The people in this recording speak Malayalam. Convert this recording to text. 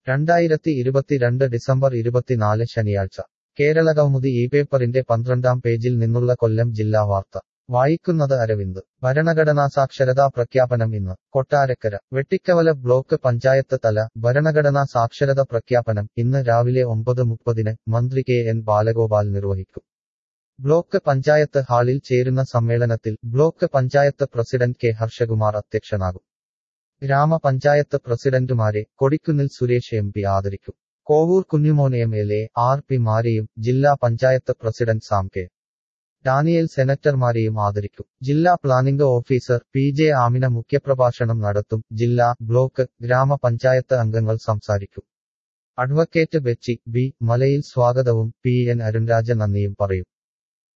രണ്ടായിരത്തി ഇരുപത്തിരണ്ട് ഡിസംബർ ഇരുപത്തിനാല് ശനിയാഴ്ച കേരളകൗമുദി ഈ പേപ്പറിന്റെ പന്ത്രണ്ടാം പേജിൽ നിന്നുള്ള കൊല്ലം ജില്ലാ വാർത്ത വായിക്കുന്നത് അരവിന്ദ് ഭരണഘടനാ സാക്ഷരതാ പ്രഖ്യാപനം ഇന്ന് കൊട്ടാരക്കര വെട്ടിക്കവല ബ്ലോക്ക് പഞ്ചായത്ത് തല ഭരണഘടനാ സാക്ഷരത പ്രഖ്യാപനം ഇന്ന് രാവിലെ ഒമ്പത് മുപ്പതിന് മന്ത്രി കെ എൻ ബാലഗോപാൽ നിർവഹിക്കും ബ്ലോക്ക് പഞ്ചായത്ത് ഹാളിൽ ചേരുന്ന സമ്മേളനത്തിൽ block panchayat president K Harshakumar അധ്യക്ഷനാകും ഗ്രാമപഞ്ചായത്ത് പ്രസിഡന്റുമാരെ കൊടിക്കുന്നിൽ സുരേഷ് എം പി ആദരിക്കും Kovoor Kunjumon M L A R P മാരെയും ജില്ലാ panchayat president Sam K Daniel സെനറ്റർമാരെയും ആദരിക്കും ജില്ലാ planning officer P J Amina മുഖ്യപ്രഭാഷണം നടത്തും ജില്ലാ ബ്ലോക്ക് ഗ്രാമപഞ്ചായത്ത് അംഗങ്ങൾ സംസാരിക്കും അഡ്വക്കേറ്റ് ബെച്ചി ബി മലയിൽ സ്വാഗതവും പി എൻ അരുൺരാജ നന്ദിയും പറയും